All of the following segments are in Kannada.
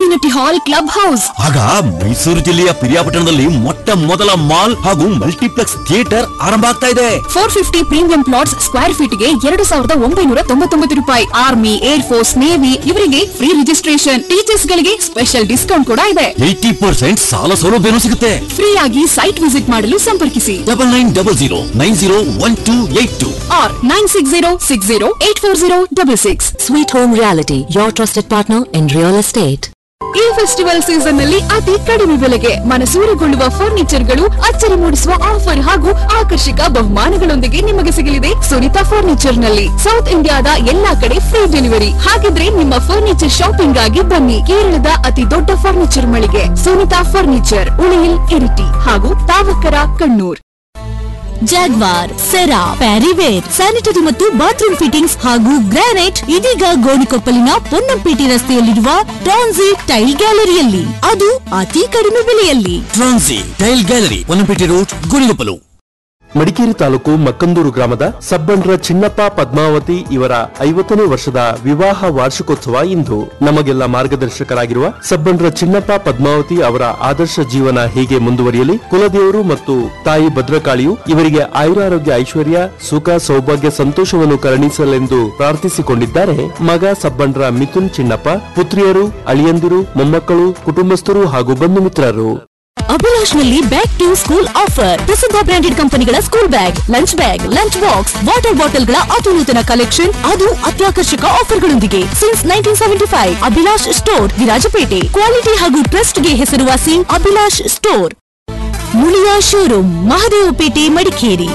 ಕಮ್ಯುನಿಟಿ ಹಾಲ್ ಕ್ಲಬ್ ಹೌಸ್ ಆಗ ಮೈಸೂರು ಜಿಲ್ಲೆಯ ಪಿರಿಯಾಪಟ್ಟಣದಲ್ಲಿ ಮೊಟ್ಟ ಮೊದಲ ಮಾಲ್ ಹಾಗೂ ಮಲ್ಟಿಪ್ಲೆಕ್ಸ್ ಥಿಯೇಟರ್ ಆರಂಭ ಆಗ್ತಾ ಇದೆ four fifty premium plots square feet ಗೆ ಎರಡು ಸಾವಿರದ ಒಂಬೈನೂರ ತೊಂಬತ್ತೊಂಬತ್ತು ರೂಪಾಯಿ ಆರ್ಮಿ ಏರ್ ಫೋರ್ಸ್ ನೇವಿ ಇವರಿಗೆ ಫ್ರೀ ರಿಜಿಸ್ಟ್ರೇಷನ್ ಟೀಚರ್ಸ್ ಗಳಿಗೆ ಸ್ಪೆಷಲ್ ಡಿಸ್ಕೌಂಟ್ ಕೂಡ ಇದೆ ಏಯ್ಟಿ ಪರ್ಸೆಂಟ್ ಸಾಲ ಸೌಲಭ್ಯನೂ ಸಿಗುತ್ತೆ ಫ್ರೀ ಆಗಿ ಸೈಟ್ ವಿಸಿಟ್ ಮಾಡಲು ಸಂಪರ್ಕಿಸಿ double nine double zero nine zero one two eight two ಆರ್ nine six zero six zero eight four zero double six Sweet Home Reality, your trusted partner in real estate. ಈ ಫೆಸ್ಟಿವಲ್ ಸೀಸನ್ ನಲ್ಲಿ ಅತಿ ಕಡಿಮೆ ಬೆಲೆಗೆ ಮನಸೂರೆಗೊಳ್ಳುವ ಫರ್ನಿಚರ್ಗಳು ಅಚ್ಚರಿ ಮೂಡಿಸುವ ಆಫರ್ ಹಾಗೂ ಆಕರ್ಷಕ ಬಹುಮಾನಗಳೊಂದಿಗೆ ನಿಮಗೆ ಸಿಗಲಿದೆ ಸುನಿತಾ ಫರ್ನಿಚರ್ ನಲ್ಲಿ ಸೌತ್ ಇಂಡಿಯಾದ ಎಲ್ಲಾ ಕಡೆ ಫ್ರೀ ಡೆಲಿವರಿ ಹಾಗಿದ್ರೆ ನಿಮ್ಮ ಫರ್ನಿಚರ್ ಶಾಪಿಂಗ್ ಆಗಿ ಬನ್ನಿ ಕೇರಳದ ಅತಿ ದೊಡ್ಡ ಫರ್ನಿಚರ್ ಮಳಿಗೆ ಸುನಿತಾ ಫರ್ನಿಚರ್ ಉಳಿಯಿಲ್ ಇರಿಟಿ ಹಾಗೂ Thavakkara Kannur Jaguar Cera Parryware sanitary ಮತ್ತು ಬಾತ್ರೂಮ್ ಫಿಟ್ಟಿಂಗ್ಸ್ ಹಾಗೂ ಗ್ರಾನೈಟ್ ಇದೀಗ ಗೋಣಿಕೊಪ್ಪಲಿನ ಪೊನ್ನಂಪೇಟೆ ರಸ್ತೆಯಲ್ಲಿರುವ ಟ್ರಾನ್ಸಿ ಟೈಲ್ ಗ್ಯಾಲರಿಯಲ್ಲಿ ಅದು ಅತಿ ಕಡಿಮೆ ಬೆಲೆಯಲ್ಲಿ ಟ್ರಾನ್ಸಿ ಟೈಲ್ ಗ್ಯಾಲರಿ ಒನ್ನಪೇಟೆ ರೋಡ್ ಗುಣಿಗೊಪ್ಪಲು ಮಡಿಕೇರಿ ತಾಲೂಕು ಮಕ್ಕಂದೂರು ಗ್ರಾಮದ ಸಬ್ಬಂಡ್ರ ಚಿನ್ನಪ್ಪ ಪದ್ಮಾವತಿ ಇವರ ಐವತ್ತನೇ ವರ್ಷದ ವಿವಾಹ ವಾರ್ಷಿಕೋತ್ಸವ ಇಂದು ನಮಗೆಲ್ಲ ಮಾರ್ಗದರ್ಶಕರಾಗಿರುವ ಸಬ್ಬಂಡ್ರ ಚಿನ್ನಪ್ಪ ಪದ್ಮಾವತಿ ಅವರ ಆದರ್ಶ ಜೀವನ ಹೀಗೆ ಮುಂದುವರಿಯಲಿ ಕುಲದೇವರು ಮತ್ತು ತಾಯಿ ಭದ್ರಕಾಳಿಯು ಇವರಿಗೆ ಆಯುರಾರೋಗ್ಯ ಐಶ್ವರ್ಯ ಸುಖ ಸೌಭಾಗ್ಯ ಸಂತೋಷವನ್ನು ಕರುಣಿಸಲೆಂದು ಪ್ರಾರ್ಥಿಸಿಕೊಂಡಿದ್ದಾರೆ ಮಗ ಸಬ್ಬಂಡ್ರ ಮಿಥುನ್ ಚಿನ್ನಪ್ಪ ಪುತ್ರಿಯರು ಅಳಿಯಂದಿರು ಮೊಮ್ಮಕ್ಕಳು ಕುಟುಂಬಸ್ಥರು ಹಾಗೂ ಬಂಧು ಮಿತ್ರರು ಅಭಿಲಾಷ್ ನಲ್ಲಿ ಬ್ಯಾಕ್ ಟು ಸ್ಕೂಲ್ ಆಫರ್ ಪ್ರಸಿದ್ಧ ಬ್ರಾಂಡೆಡ್ ಕಂಪನಿಗಳ school bag lunch bag lunch box water ಬಾಟಲ್ಗಳ ಅತಿನೂತನ ಕಲೆಕ್ಷನ್ ಅದು ಅತ್ಯಾಕರ್ಷಕ ಆಫರ್ಗಳೊಂದಿಗೆ since nineteen seventy five Abhilash store Virajpet quality ಹಾಗೂ ಟ್ರಸ್ಟ್ ಗೆ ಹೆಸರುವಾಸಿ Abhilash store Muliya showroom Mahadevpet Madikeri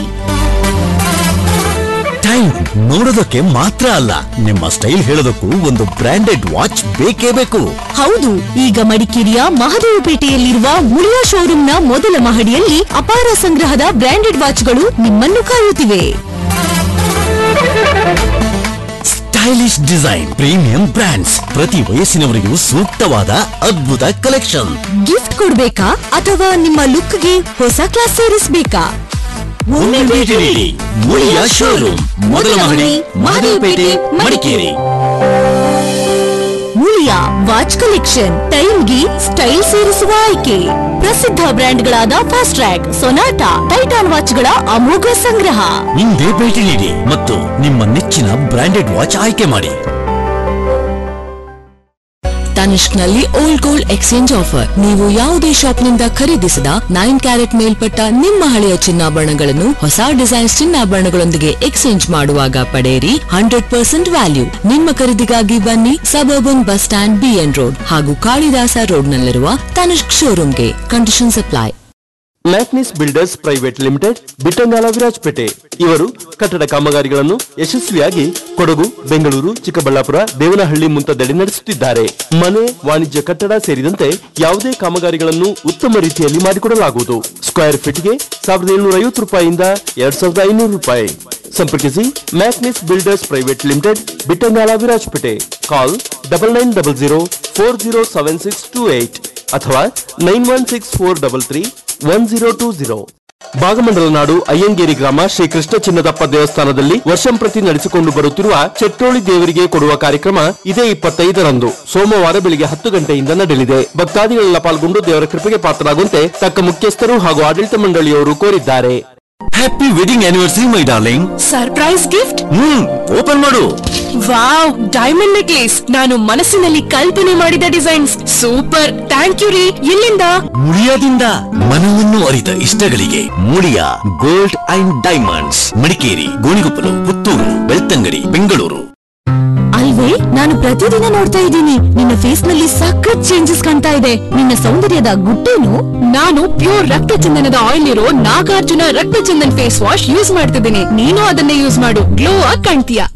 time ನೋಡೋದಕ್ಕೆ ಮಾತ್ರ ಅಲ್ಲ ನಿಮ್ಮ ಸ್ಟೈಲ್ ಹೇಳೋದಕ್ಕೂ ಒಂದು ಬ್ರಾಂಡೆಡ್ ವಾಚ್ ಬೇಕೇ ಬೇಕು ಹೌದು ಈಗ ಮಡಿಕೇರಿಯ ಮಹದೇವಪೇಟೆಯಲ್ಲಿರುವ ಮುಳಿಯಾ ಶೋರೂಮ್ನ ಮೊದಲ ಮಹಡಿಯಲ್ಲಿ ಅಪಾರ ಸಂಗ್ರಹದ ಬ್ರಾಂಡೆಡ್ ವಾಚ್ಗಳು ನಿಮ್ಮನ್ನು ಕಾಯುತ್ತಿವೆ ಸ್ಟೈಲಿಶ್ ಡಿಸೈನ್ ಪ್ರೀಮಿಯಂ ಬ್ರಾಂಡ್ಸ್ ಪ್ರತಿ ವಯಸ್ಸಿನವರಿಗೂ ಸೂಕ್ತವಾದ ಅದ್ಭುತ ಕಲೆಕ್ಷನ್ ಗಿಫ್ಟ್ ಕೊಡ್ಬೇಕಾ ಅಥವಾ ನಿಮ್ಮ ಲುಕ್ಗೆ ಹೊಸ ಕ್ಲಾಸ್ ಸೇರಿಸ್ಬೇಕಾ ಒಮ್ಮೆ ಭೇಟಿ ನೀಡಿ ಮುಳಿಯ ಶೋರೂಮ್ ಮೊದಲ ಮಹಡಿ ಮಹದೇವಪೇಟೆ ಮಡಿಕೇರಿ ಮುಳಿಯ ವಾಚ್ ಕಲೆಕ್ಷನ್ ಟೈಮ್ಗೆ ಸ್ಟೈಲ್ ಸೇರಿಸುವ ಆಯ್ಕೆ ಪ್ರಸಿದ್ಧ ಬ್ರ್ಯಾಂಡ್ಗಳಾದ ಫಾಸ್ಟ್ ಟ್ರ್ಯಾಕ್ ಸೊನಾಟಾ ಟೈಟಾನ್ ವಾಚ್ಗಳ ಅಮೋಘ ಸಂಗ್ರಹ ಹಿಂದೆ ಭೇಟಿ ನೀಡಿ ಮತ್ತು ನಿಮ್ಮ ನೆಚ್ಚಿನ ಬ್ರಾಂಡೆಡ್ ವಾಚ್ ಆಯ್ಕೆ ಮಾಡಿ ತನಿಷ್ಕ್ ನಲ್ಲಿ ಓಲ್ಡ್ ಗೋಲ್ಡ್ ಎಕ್ಸ್ಚೇಂಜ್ ಆಫರ್ ನೀವು ಯಾವುದೇ ಶಾಪ್ನಿಂದ ಖರೀದಿಸಿದ ನೈನ್ ಕ್ಯಾರೆಟ್ ಮೇಲ್ಪಟ್ಟ ನಿಮ್ಮ ಹಳೆಯ ಚಿನ್ನಾಭರಣಗಳನ್ನು ಹೊಸ ಡಿಸೈನ್ಸ್ ಚಿನ್ನಾಭರಣಗಳೊಂದಿಗೆ ಎಕ್ಸ್ಚೇಂಜ್ ಮಾಡುವಾಗ ಪಡೆಯಿರಿ ಹಂಡ್ರೆಡ್ ಪರ್ಸೆಂಟ್ ವ್ಯಾಲ್ಯೂ ನಿಮ್ಮ ಖರೀದಿಗಾಗಿ ಬನ್ನಿ suburban bus stand BN road ಹಾಗೂ ಕಾಳಿದಾಸ ರೋಡ್ನಲ್ಲಿರುವ ತನಿಷ್ಕ್ ಶೋರೂಮ್ಗೆ condition apply Macknis builders private limited Bittangala Virajpet ಇವರು ಕಟ್ಟಡ ಕಾಮಗಾರಿಗಳನ್ನು ಯಶಸ್ವಿಯಾಗಿ ಕೊಡಗು ಬೆಂಗಳೂರು ಚಿಕ್ಕಬಳ್ಳಾಪುರ ದೇವನಹಳ್ಳಿ ಮುಂತಾದೆಡೆ ನಡೆಸುತ್ತಿದ್ದಾರೆ ಮನೆ ವಾಣಿಜ್ಯ ಕಟ್ಟಡ ಸೇರಿದಂತೆ ಯಾವುದೇ ಕಾಮಗಾರಿಗಳನ್ನು ಉತ್ತಮ ರೀತಿಯಲ್ಲಿ ಮಾಡಿಕೊಡಲಾಗುವುದು ಸ್ಕ್ವೇರ್ ಫೀಟ್ಗೆ ಸಾವಿರದ ಏಳ್ನೂರ ಐವತ್ತು ರೂಪಾಯಿಯಿಂದ ಎರಡ್ ಸಾವಿರದ ಐನೂರು ರೂಪಾಯಿ ಸಂಪರ್ಕಿಸಿ Macknis builders private limited Bittangala Virajpet call double nine double zero four zero seven six two eight ಅಥವಾ nine one six four double three one zero two zero Bhagamandala ನಾಡು ಅಯ್ಯಂಗೇರಿ ಗ್ರಾಮ ಶ್ರೀ ಕೃಷ್ಣ ಚಿನ್ನದಪ್ಪ ದೇವಸ್ಥಾನದಲ್ಲಿ ವರ್ಷಂಪ್ರತಿ ನಡೆಸಿಕೊಂಡು ಬರುತ್ತಿರುವ ಚೆಟ್ಟೋಳಿ ದೇವರಿಗೆ ಕೊಡುವ ಕಾರ್ಯಕ್ರಮ ಇದೇ ಇಪ್ಪತ್ತೈದರಂದು ಸೋಮವಾರ ಬೆಳಿಗ್ಗೆ ಹತ್ತು ಗಂಟೆಯಿಂದ ನಡೆಯಲಿದೆ ಭಕ್ತಾದಿಗಳೆಲ್ಲ ಪಾಲ್ಗೊಂಡು ದೇವರ ಕೃಪೆಗೆ ಪಾತ್ರರಾಗುವಂತೆ ತಕ್ಕ ಮುಖ್ಯಸ್ಥರು ಹಾಗೂ ಆಡಳಿತ ಮಂಡಳಿಯವರು ಕೋರಿದ್ದಾರೆ happy wedding anniversary my darling surprise gift hmm open ಮಾಡು ವಾವ್ ಡೈಮಂಡ್ ನೆಕ್ಲೇಸ್ ನಾನು ಮನಸ್ಸಿನಲ್ಲಿ ಕಲ್ಪನೆ ಮಾಡಿದ ಡಿಸೈನ್ಸ್ ಸೂಪರ್ ಥ್ಯಾಂಕ್ ಯು ರೀ ಎಲ್ಲಿಂದ ಮುಳಿಯಾದಿಂದ ಮನವನ್ನು ಅರಿತ ಇಷ್ಟಗಳಿಗೆ Muliya gold and diamonds Madikeri Gonikoppal Puttur Belthangady Bengaluru ಅಲ್ವೇ ನಾನು ಪ್ರತಿದಿನ ನೋಡ್ತಾ ಇದ್ದೀನಿ ನಿನ್ನ ಫೇಸ್ ನಲ್ಲಿ ಸಖತ್ ಚೇಂಜಸ್ ಕಾಣ್ತಾ ಇದೆ ನಿನ್ನ ಸೌಂದರ್ಯದ ಗುಟ್ಟೇನು ನಾನು ಪ್ಯೂರ್ ರಕ್ತ ಚಂದನದ ಆಯಿಲ್ ಇರೋ ನಾಗಾರ್ಜುನ ರಕ್ತ ಚಂದನ್ ಫೇಸ್ ವಾಶ್ ಯೂಸ್ ಮಾಡ್ತಿದ್ದೀನಿ ನೀನು ಅದನ್ನೇ ಯೂಸ್ ಮಾಡು ಗ್ಲೋ ಆಗಿ ಕಾಣ್ತೀಯ